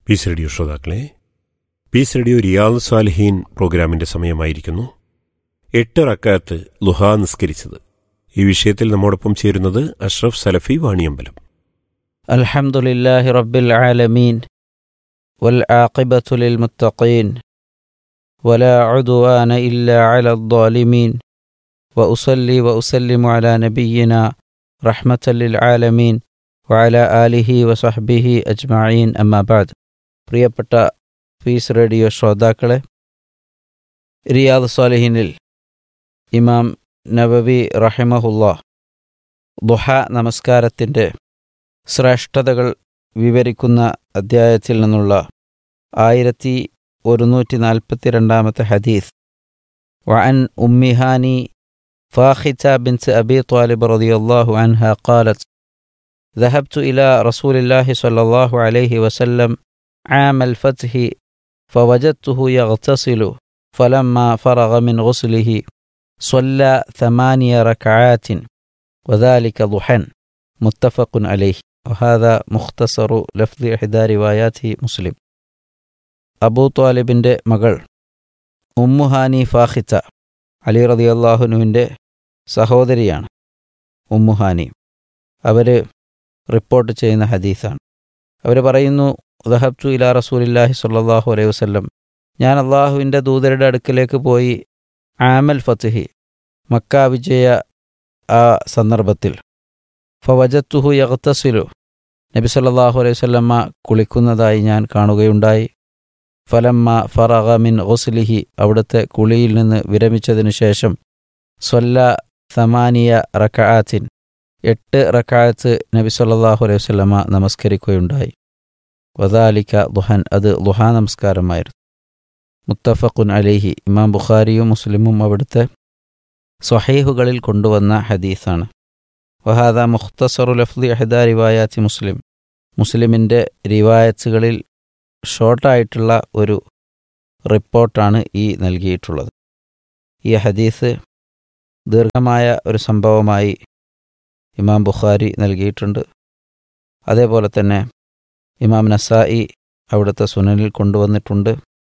piece Radio ശ്രോതാക്കളെ Peace Radio റിയാദ് സാലിഹീൻ പ്രോഗ്രാമിന്റെ സമയമായിരിക്കുന്നു എട്ട് റക്കാത്ത് ലുഹ നിസ്കരിച്ചത് ഈ വിഷയത്തിൽ നമ്മോടൊപ്പം ചേരുന്നത് അഷ്റഫ് സലഫി വാണിയമ്പലം الحمد لله رب العالمين والعاقبة للمتقين ولا عدوان إلا على الظالمين وأصلي وأسلم على نبينا رحمة للعالمين وعلى آله وصحبه أجمعين أما بعد പ്രിയപ്പെട്ട പീസ് റേഡിയോ ശ്രോതാക്കളെ റിയാദ് സ്വാലിഹിനിൽ ഇമാം നബവി റഹിമഹുല്ല ദുഹ നമസ്കാരത്തിൻ്റെ ശ്രേഷ്ഠതകൾ വിവരിക്കുന്ന അദ്ധ്യായത്തിൽ നിന്നുള്ള ആയിരത്തി ഒരുന്നൂറ്റി നാൽപ്പത്തി രണ്ടാമത്തെ ഹദീസ് وعن أم هاني فاخته بنت أبي طالب رضي الله عنها قالت ذهبت إلى رسول الله صلى الله عليه وسلم عام الفتح فوجدته يغتسل فلما فرغ من غسله صلى ثمانية ركعات وذلك ضحى متفق عليه وهذا مختصر لفظ إحدى روايات مسلم അബൂ ത്വാലിബിൻ്റെ മകൾ ഉമ്മുഹാനി ഫാഹിത്ത അലി റതി അള്ളാഹുനുവിൻ്റെ സഹോദരിയാണ് ഉമ്മുഹാനി അവർ റിപ്പോർട്ട് ചെയ്യുന്ന ഹദീസാണ് അവർ പറയുന്നു ദഹബ്തു ഇലാ റസൂലില്ലാഹി സ്വല്ലല്ലാഹു അലൈഹി വസല്ലം ഞാൻ അള്ളാഹുവിൻ്റെ ദൂതരുടെ അടുക്കലേക്ക് പോയി ആമൽ ഫത്തുഹി മക്ക വിജയ ആ സന്ദർഭത്തിൽ ഫവജത്തുഹു യഗ്തസിലു നബി സല്ലല്ലാഹു അലൈഹി വസല്ലമ്മ കുളിക്കുന്നതായി ഞാൻ കാണുകയുണ്ടായി ഫലമ്മ ഫറഗ മിൻ ഗുസ്ലിഹി അവിടുത്തെ കുളിയിൽ നിന്ന് വിരമിച്ചതിനു ശേഷം സ്വല്ല സമാനിയ റക്കആത്തിൻ എട്ട് റക്കായത്ത് നബി സല്ലല്ലാഹു അലൈഹി വസല്ലമ നമസ്കരിക്കുകയുണ്ടായി വദാലിക ദുഹൻ അത് ദുഹാ നമസ്കാരമായിരുന്നു മുത്തഫഖുൻ അലിഹി ഇമാം ബുഖാരിയും മുസ്ലിമും അവിടുത്തെ സ്വഹീഹുകളിൽ കൊണ്ടുവന്ന ഹദീസാണ് വഹാദ മുഖ്തസറു ലഫ്ദി അഹദ റിവായാത്തി മുസ്ലിം മുസ്ലിമിൻ്റെ റിവായത്തുകളിൽ ഷോർട്ടായിട്ടുള്ള ഒരു റിപ്പോർട്ടാണ് ഈ നൽകിയിട്ടുള്ളത് ഈ ഹദീസ് ദീർഘമായ ഒരു സംഭവമായി ഇമാം ബുഖാരി നൽകിയിട്ടുണ്ട് അതേപോലെ തന്നെ ഇമാം നസായി അവിടുത്തെ സുനനിൽ കൊണ്ടുവന്നിട്ടുണ്ട്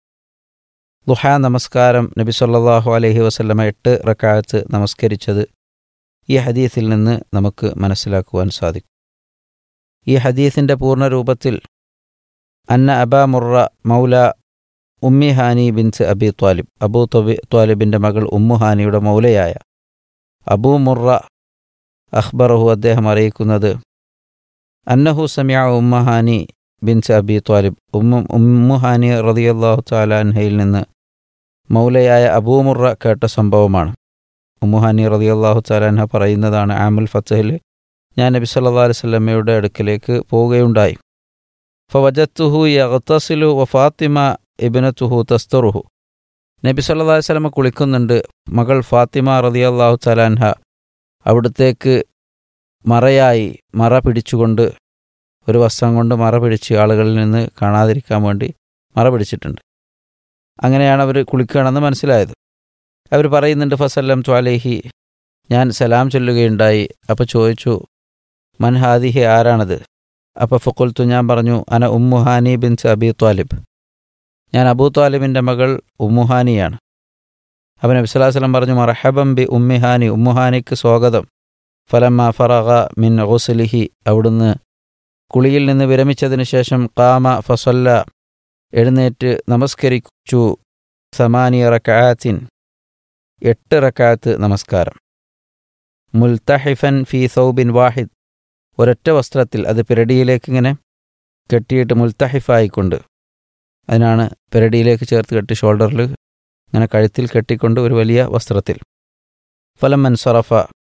ദുഹാ നമസ്കാരം നബി സല്ലല്ലാഹു അലൈഹി വസല്ലമ എട്ട് റക്കായത്ത് നമസ്കരിച്ചത് ഈ ഹദീസിൽ നിന്ന് നമുക്ക് മനസ്സിലാക്കുവാൻ സാധിക്കും ഈ ഹദീസിൻ്റെ പൂർണ്ണ രൂപത്തിൽ അന്ന അബാ മുറ മൗല ഉമ്മി ഹാനി ബിൻസ് അബി ത്വാലിബ് അബൂ തൊബി ത്വാലിബിൻ്റെ മകൾ ഉമ്മു ഹാനിയുടെ മൗലയായ അബൂ മുറ അഖ്ബറഹു അദ്ദേഹം അറിയിക്കുന്നത് അന്നഹു സമിയ ഉമ്മഹാനി ബിൻസ് അബി ത്വാലിബ് ഉമ്മു ഉമ്മുഹാനി റതിയല്ലാഹു താലാൻഹയിൽ നിന്ന് മൗലയായ അബൂമുറ കേട്ട സംഭവമാണ് ഉമ്മുഹാനി റതിയല്ലാഹു താലാൻഹ പറയുന്നതാണ് ആമുൽ ഫത്തഹിൽ ഞാൻ നബി സല്ലാ അലൈഹി സ്വലമ്മയുടെ അടുക്കലേക്ക് പോവുകയുണ്ടായി ഫവജത്തുഹു യഗ്തസിലു വ ഫാത്തിമ ഇബിനത്തുഹു തസ്തറുഹു നബി സല്ലാ അലൈഹി സ്വലമ കുളിക്കുന്നുണ്ട് മകൾ ഫാത്തിമ റതിയല്ലാഹു താലാൻഹ അവിടത്തേക്ക് മറയായി മറ പിടിച്ചുകൊണ്ട് ഒരു വസ്ത്രം കൊണ്ട് മറ പിടിച്ച് ആളുകളിൽ നിന്ന് കാണാതിരിക്കാൻ വേണ്ടി മറ പിടിച്ചിട്ടുണ്ട് അങ്ങനെയാണ് അവർ കുളിക്കുകയാണെന്ന് മനസ്സിലായത് അവർ പറയുന്നുണ്ട് ഫസല്ലം ത്വാലേഹി ഞാൻ സലാം ചൊല്ലുകയുണ്ടായി അപ്പോൾ ചോദിച്ചു മൻഹാദിഹി ആരാണത് അപ്പോൾ ഫുക്കുൽത്തു ഞാൻ പറഞ്ഞു അന ഉമ്മുഹാനി ബിൻസ് അബി ത്വാലിബ് ഞാൻ അബൂ ത്വാലിബിൻ്റെ മകൾ ഉമ്മുഹാനിയാണ് അവൻ നബ്സലാസ്ലം പറഞ്ഞു മറഹബം ബി ഉമ്മിഹാനി ഉമ്മുഹാനിക്ക് സ്വാഗതം ഫലമ്മ ഫറഗ മിൻ ഗുസ്ലിഹി അവിടുന്ന് കുളിയിൽ നിന്ന് വിരമിച്ചതിന് ശേഷം കാമ ഫസല്ല എഴുന്നേറ്റ് നമസ്കരിച്ചു സമാനി റക്കാത്തിൻ എട്ട് റക്കാത്ത് നമസ്കാരം മുൽത്തഹിഫൻ ഫി സൗബിൻ വാഹിദ് ഒരൊറ്റ വസ്ത്രത്തിൽ അത് പിരടിയിലേക്ക് ഇങ്ങനെ കെട്ടിയിട്ട് മുൽത്തഹിഫായിക്കൊണ്ട് അതിനാണ് പിരടിയിലേക്ക് ചേർത്ത് കെട്ടി ഷോൾഡറിൽ ഇങ്ങനെ കഴുത്തിൽ കെട്ടിക്കൊണ്ട് ഒരു വലിയ വസ്ത്രത്തിൽ ഫലം മൻസറഫ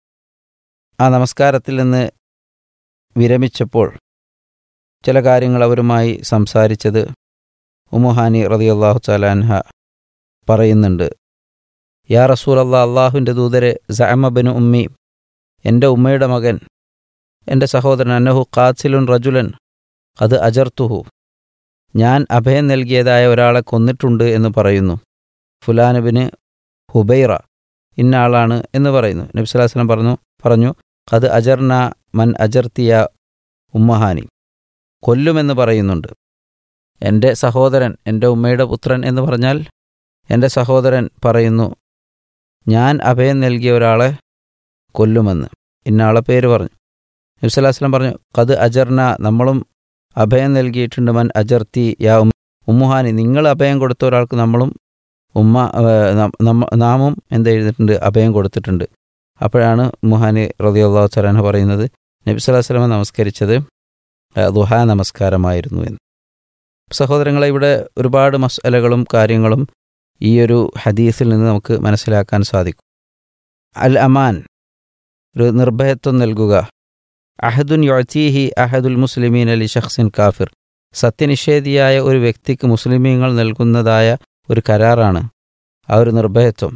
ആ നമസ്കാരത്തിൽ നിന്ന് വിരമിച്ചപ്പോൾ ചില കാര്യങ്ങൾ അവരുമായി സംസാരിച്ചത് ഉമുഹാനി റതിയല്ലാഹു ചാലാൻഹ പറയുന്നുണ്ട് യാ റസൂൽ അള്ളാഹ് അള്ളാഹുവിൻ്റെ ദൂതരെ സഅമബിന് ഉമ്മി എൻ്റെ ഉമ്മയുടെ മകൻ എൻ്റെ സഹോദരൻ അന്നഹു ഖാസിലുൻ റജുലൻ അത് അജർത്തുഹു ഞാൻ അഭയം നൽകിയതായ ഒരാളെ കൊന്നിട്ടുണ്ട് എന്ന് പറയുന്നു ഫുലാനുബിന് ഹുബൈറ ഇന്ന ആളാണ് എന്ന് പറയുന്നു നബ്സുലാസ്ലം പറഞ്ഞു പറഞ്ഞു അത് അജർന മൻ അജർത്തിയ ഉമ്മഹാനി കൊല്ലുമെന്ന് പറയുന്നുണ്ട് എൻ്റെ സഹോദരൻ എൻ്റെ ഉമ്മയുടെ പുത്രൻ എന്ന് പറഞ്ഞാൽ എൻ്റെ സഹോദരൻ പറയുന്നു ഞാൻ അഭയം നൽകിയ ഒരാളെ കൊല്ലുമെന്ന് ഇന്നയാളെ പേര് പറഞ്ഞു നബ്സലാസ്ലം പറഞ്ഞു കത് അജർന നമ്മളും അഭയം നൽകിയിട്ടുണ്ട് മൻ അജർത്തി യാ ഉം ഉമ്മുഹാനി നിങ്ങൾ അഭയം കൊടുത്ത ഒരാൾക്ക് നമ്മളും ഉമ്മ ഏഹ്, നം- നമ്മ- നാമും എന്ത് ചെയ്തിട്ടുണ്ട് അഭയം കൊടുത്തിട്ടുണ്ട് അപ്പോഴാണ് മുഹാനി റതിയുള്ള ചലാന പറയുന്നത് നബി സ്വല്ലല്ലാഹു അലൈഹി വസല്ലമ നമസ്കരിച്ചത് ഏഹ്, ദുഹാ നമസ്കാരമായിരുന്നു എന്ന് സഹോദരങ്ങളെ ഇവിടെ ഒരുപാട് മസലകളും കാര്യങ്ങളും ഈ ഒരു ഹദീസിൽ നിന്ന് നമുക്ക് മനസ്സിലാക്കാൻ സാധിക്കും അൽ അമാൻ ഒരു നിർഭയത്വം നൽകുക അഹദുൻ യൊഴത്തീഹി അഹദുൽ മുസ്ലിമീൻ അലി ഷഖ്സിൻ കാഫിർ സത്യനിഷേധിയായ ഒരു വ്യക്തിക്ക് മുസ്ലിമീങ്ങൾ നൽകുന്നതായ ഒരു കരാറാണ് ആ ഒരു നിർഭയത്വം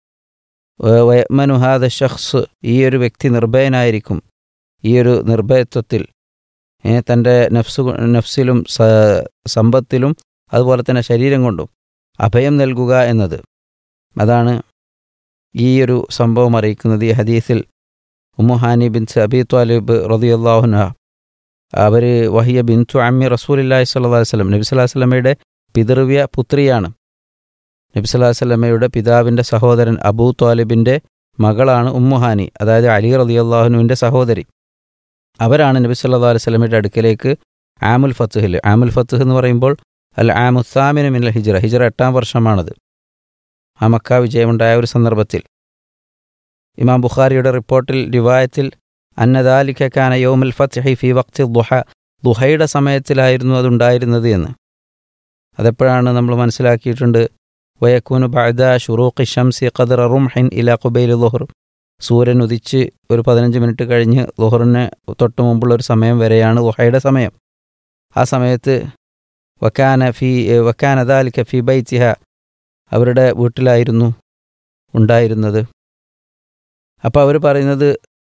വയമനുഹാദ ഷഖ്സ് ഈ ഒരു വ്യക്തി നിർഭയനായിരിക്കും ഈ ഒരു നിർഭയത്വത്തിൽ ഏ, തൻ്റെ നഫ്സ് കൊ- നഫ്സിലും സ- സമ്പത്തിലും അതുപോലെ തന്നെ ശരീരം കൊണ്ടും അഭയം നൽകുക എന്നത് അതാണ് ഈ ഒരു സംഭവം അറിയിക്കുന്നത് ഈ ഹദീസിൽ ഉമ്മുഹാനി ബിൻ അബി ത്വാലിബ് റതിയല്ലാഹുന അവർ വഹിയ ബിൻതു അമ്മി റസൂലില്ലാഹി സ്വല്ലല്ലാഹു അലൈഹി വസല്ലം നബി സ്വല്ലല്ലാഹു അലൈഹി വസല്ലമയുടെ പിതൃവ്യ പുത്രിയാണ് നബി സ്വല്ലല്ലാഹു അലൈഹി വസല്ലമയുടെ പിതാവിൻ്റെ സഹോദരൻ അബൂ ത്വാലിബിൻ്റെ മകളാണ് ഉമ്മുഹാനി അതായത് അലി റളിയല്ലാഹുനുവിൻ്റെ സഹോദരി അവരാണ് നബി സല്ലല്ലാഹു അലൈഹി വസല്ലമയുടെ അടുക്കലേക്ക് ആമുൽ ഫത്തുഹിൽ ആമുൽ ഫത്തുഹ് എന്ന് പറയുമ്പോൾ അൽ ആമുസാമിന് മിനൽ ഹിജ്റ ഹിജ്റ എട്ടാം വർഷമാണത് ആ മക്ക വിജയമുണ്ടായ ഒരു സന്ദർഭത്തിൽ ഇമാം ബുഖാരിയുടെ റിപ്പോർട്ടിൽ റിവായത്തിൽ അന്നദാലിക്കാന യോമുൽ ഫത്ഹി ഫി വക്തി ദുഹ ദുഹയുടെ സമയത്തിലായിരുന്നു അതുണ്ടായിരുന്നത് എന്ന് അതെപ്പോഴാണ് നമ്മൾ മനസ്സിലാക്കിയിട്ടുണ്ട് വയക്കൂന് ബഅദ ഷുറൂഖി ഷംസി ഖദർ റുംഹിൻ ഇല ഖുബൈൽ ദുഹർ സൂര്യൻ ഉദിച്ച് ഒരു പതിനഞ്ച് മിനിറ്റ് കഴിഞ്ഞ് ദുഹറിന് തൊട്ട് മുമ്പുള്ള ഒരു സമയം വരെയാണ് ദുഹയുടെ സമയം ആ സമയത്ത് വക്കാന ഫി വക്കാന ദാലിക്ക ഫി ബൈത്തിഹ അവരുടെ വീട്ടിലായിരുന്നു ഉണ്ടായിരുന്നത് അപ്പോൾ അവർ പറയുന്നത്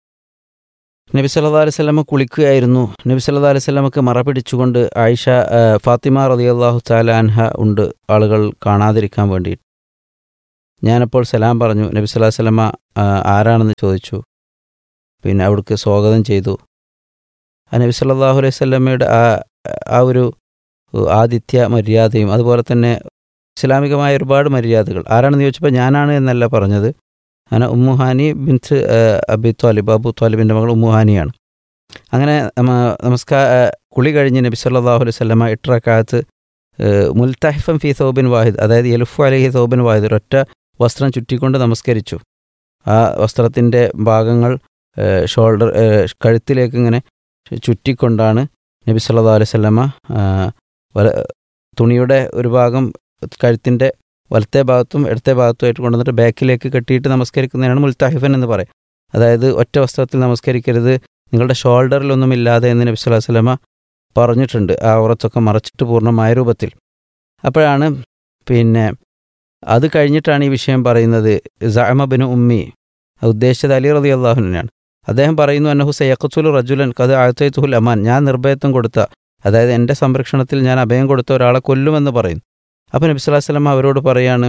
നബി സല്ലല്ലാഹു അലൈഹി വസല്ലമ കുളിക്കുകയായിരുന്നു നബി സല്ലല്ലാഹു അലൈഹി വസല്ലമക്ക് മറ പിടിച്ചുകൊണ്ട് ആയിഷ ആ, ഫാത്തിമ റളിയല്ലാഹു തആല അൻഹ ഉണ്ട് ആളുകൾ കാണാതിരിക്കാൻ വേണ്ടിയിട്ട് ഞാനപ്പോൾ സലാം പറഞ്ഞു നബി സല്ലല്ലാഹു അലൈഹി വസല്ലമ ആ, ആരാണെന്ന് ചോദിച്ചു പിന്നെ അവിടേക്ക് സ്വാഗതം ചെയ്തു ആ നബി സല്ലല്ലാഹു അലൈഹി വസല്ലമയുടെ ആ ആ ഒരു ആതിഥ്യ മര്യാദയും അതുപോലെ തന്നെ ഇസ്ലാമികമായ ഒരുപാട് മര്യാദകൾ ആരാണെന്ന് ചോദിച്ചപ്പോൾ ഞാനാണ് എന്നല്ല പറഞ്ഞത് അങ്ങനെ ഉമ്മുഹാനി ബിൻത്ത് അബി ത്വാലിബ് അബു ത്വാലിബിൻ്റെ മകൾ ഉമ്മുഹാനിയാണ് അങ്ങനെ നമസ്കാര കുളി കഴിഞ്ഞ് നബി സല്ലല്ലാഹു അലൈഹി വസല്ലമ ഇട്ടറക്കാലത്ത് മുൽത്തഹിഫൻ ഫി സൗബിൻ വാഹിദ് അതായത് എലുഫു അലഹി സൗബിൻ വാഹിദ് ഒരൊറ്റ വസ്ത്രം ചുറ്റിക്കൊണ്ട് നമസ്കരിച്ചു ആ വസ്ത്രത്തിൻ്റെ ഭാഗങ്ങൾ ഏഹ്, ഷോൾഡർ ഏഹ്, കഴുത്തിലേക്ക് ഇങ്ങനെ ചുറ്റിക്കൊണ്ടാണ് നബി സല്ലല്ലാഹു അലൈഹി വസല്ലമ ആ, വല- തുണിയുടെ ഒരു ഭാഗം കഴുത്തിൻ്റെ വലത്തെ ഭാഗത്തും ഇടത്തെ ഭാഗത്തുമായിട്ട് കൊണ്ടുവന്നിട്ട് ബാക്കിലേക്ക് കെട്ടിയിട്ട് നമസ്കരിക്കുന്നതിനാണ് മുൽത്താഹിഫൻ എന്ന് പറയും അതായത് ഒറ്റ വസ്ത്രത്തിൽ നമസ്കരിക്കരുത് നിങ്ങളുടെ ഷോൾഡറിലൊന്നും ഇല്ലാതെ എന്ന് നബി സ്വല്ലല്ലാഹു അലൈഹി വസല്ലമ പറഞ്ഞിട്ടുണ്ട് ആ ഉറത്തൊക്കെ മറച്ചിട്ട് പൂർണ്ണമായ രൂപത്തിൽ അപ്പോഴാണ് പിന്നെ അത് കഴിഞ്ഞിട്ടാണ് ഈ വിഷയം പറയുന്നത് സഅമബിന് ഉമ്മി ഉദ്ദേശിച്ചത് അലി റതി അള്ളാഹുവിനാണ് അദ്ദേഹം പറയുന്നു അന്നഹു സയഖത്തുൽ റജുലൻ കത് ആഴ്ത്തത്തുൽ അമാൻ ഞാൻ നിർഭയത്വം കൊടുത്ത അതായത് എൻ്റെ സംരക്ഷണത്തിൽ ഞാൻ അഭയം കൊടുത്ത ഒരാളെ കൊല്ലുമെന്ന് പറയുന്നു അപ്പോൾ നബി സ്വല്ലല്ലാഹു അലൈഹി വസല്ലം അവരോട് പറയാണ്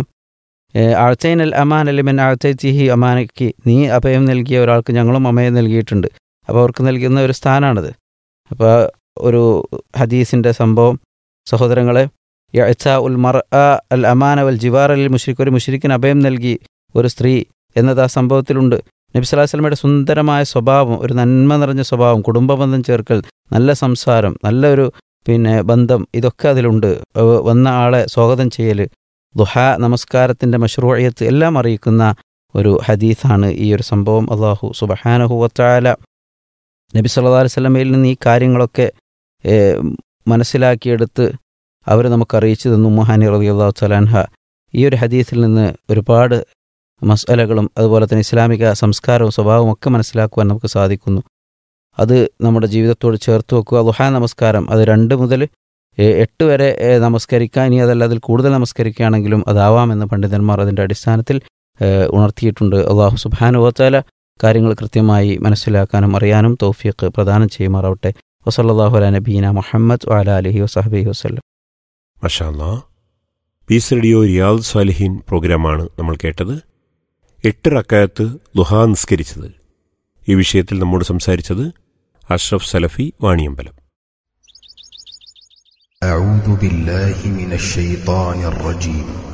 ആഴ്ചൈൻ അൽ അമാൻ അലിമൻ ആഴ്ചൈത്തിഹി അമാനയ്ക്ക് നീ അഭയം നൽകിയ ഒരാൾക്ക് ഞങ്ങളും അഭയം നൽകിയിട്ടുണ്ട് അപ്പോൾ അവർക്ക് നൽകുന്ന ഒരു സ്ഥാനമാണത് അപ്പോൾ ഒരു ഹദീസിൻ്റെ സംഭവം സഹോദരങ്ങളെ യഅ്സ ഉൽ മർ അൽ അമാന വൽ ജിവാർ അൽ മുഷ്രിഖ് ഒരു മുഷ്രിഖിന് അഭയം നൽകി ഒരു സ്ത്രീ എന്നത് ആ സംഭവത്തിലുണ്ട് നബി സ്വല്ലല്ലാഹു അലൈഹി വസല്ലമയുടെ സുന്ദരമായ സ്വഭാവം ഒരു നന്മ നിറഞ്ഞ സ്വഭാവം കുടുംബബന്ധം ചേർക്കൽ നല്ല സംസാരം നല്ലൊരു പിന്നെ ബന്ധം ഇതൊക്കെ അതിലുണ്ട് ഏഹ് വന്ന ആളെ സ്വാഗതം ചെയ്യൽ ദുഹ നമസ്കാരത്തിൻ്റെ മഷ്റൂയത്ത് എല്ലാം അറിയിക്കുന്ന ഒരു ഹദീസാണ് ഈ ഒരു സംഭവം അള്ളാഹു സുബഹാനഹു വത്താല നബി സല്ലല്ലാഹു അലൈഹി വസല്ലമയിൽ നിന്ന് ഈ കാര്യങ്ങളൊക്കെ ഏഹ്, മനസ്സിലാക്കിയെടുത്ത് അവർ നമുക്ക് അറിയിച്ചു തന്നു മുഹാനി റതി അള്ളാഹു തലാൻഹ ഈ ഒരു ഹദീസിൽ നിന്ന് ഒരുപാട് മസ്അലകളും അതുപോലെ തന്നെ ഇസ്ലാമിക സംസ്കാരവും സ്വഭാവവും ഒക്കെ മനസ്സിലാക്കുവാൻ നമുക്ക് സാധിക്കുന്നു അത് നമ്മുടെ ജീവിതത്തോട് ചേർത്ത് വെക്കുക ദുഹാ നമസ്കാരം അത് രണ്ട് മുതൽ ഏ, എട്ട് വരെ ഏ, നമസ്കരിക്കാൻ ഇനി അതല്ല അതിൽ കൂടുതൽ നമസ്കരിക്കുകയാണെങ്കിലും അതാവാമെന്ന് പണ്ഡിതന്മാർ അതിൻ്റെ അടിസ്ഥാനത്തിൽ ഏ, ഉണർത്തിയിട്ടുണ്ട് അള്ളാഹു സുബാനു വത്താല കാര്യങ്ങൾ കൃത്യമായി മനസ്സിലാക്കാനും അറിയാനും തൗഫീഖ് പ്രദാനം ചെയ്യുമാറാവട്ടെ വസല്ലാഹു അല നബീന മുഹമ്മദ് വാല അലഹി വസഹബി വസ്ലം മഷാല്ലാ പീസ് റേഡിയോ റിയാദ് സാലിഹീൻ പ്രോഗ്രാമാണ് നമ്മൾ കേട്ടത് എട്ട് റക്കായത്ത് ലുഹാ നിസ്കരിച്ചത് ഈ വിഷയത്തിൽ നമ്മോട് സംസാരിച്ചത് അഷ്റഫ് സലഫി വാണിയമ്പലം أعوذ أعوذ بالله من الشيطان الرجيم